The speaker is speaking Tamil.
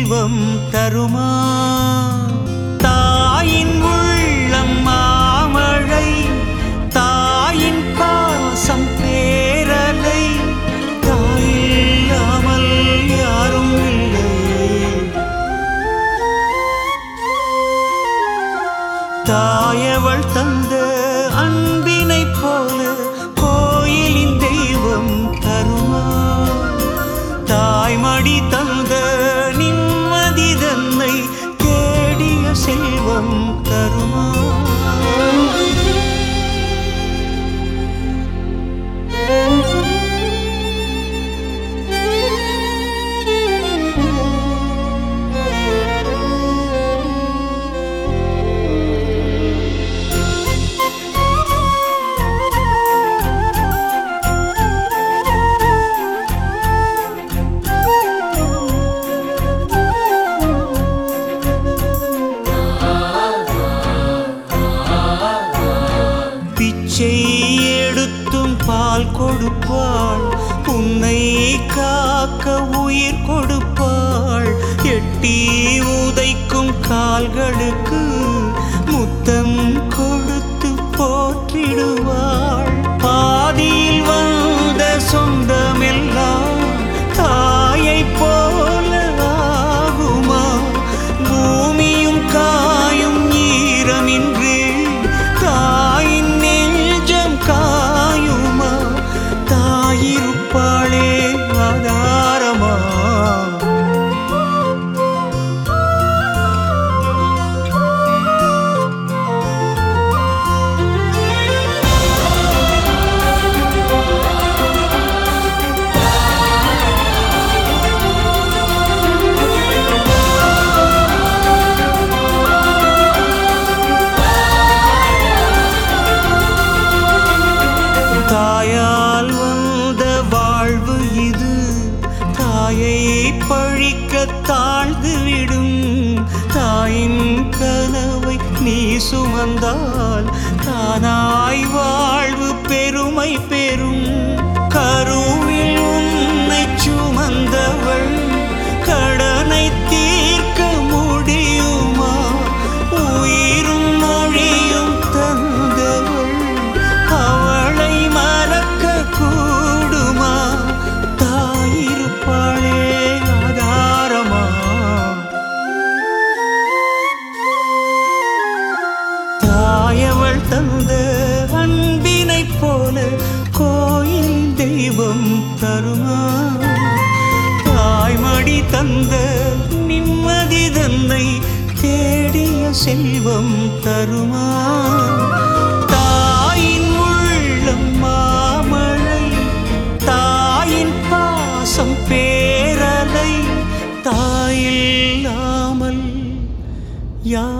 தெய்வம் தருமா தாயின் உள்ளம் மாமழை தாயின் பாசம் பேரலை தாயில்லாமல் யாரும் இல்லை தாயவள் தந்த அன்பினைப் போல கோயிலின் தெய்வம் தருமா தாய்மடி தந்த நிம்மதி தன்னை தேடிய செல்வம் தருமா பிச்சை எடுத்தும் பால் கொடுப்பாள் உன்னை காக்க உயிர் கொடுப்பாள் எட்டி உதைக்கும் கால்களுக்கு முத்தம் கொடுத்து போற்றிடுவாள் பாதியில் வந்த சொந்தமெல்லாம் தாயைப் போல ஆகுமா பூமியும் காயும் ஈரமின்றி தாயின் நெஞ்சம் காயுமா தாயிருப்பாளே ஆதாரமா தாயால் வந்த வாழ்வு இது தாயை பழிக்க தாழ்ந்து விடும் தாயின் கனவை நீ சுமந்தால் தானாய் வாழ்வு பெருமை பெறும் கருவில் உன்னை சுமந்தவள் கடனை தீர்க்க முடியுமா உயிரும் மொழியும் தந்தவள் அவளை மறக்க கூடுமா தாயிருப்பாளே ஆதாரமா தாயவள் தந்த அன்பினைப் போல கோயில் தெய்வம் தருமா தாய்மடி தந்த நிம்மதி தன்னை தேடிய செல்வம் தருமா தாயின் உள்ளம் மாமழை தாயின் பாசம் பேரலை தாயில்லாமல் யார்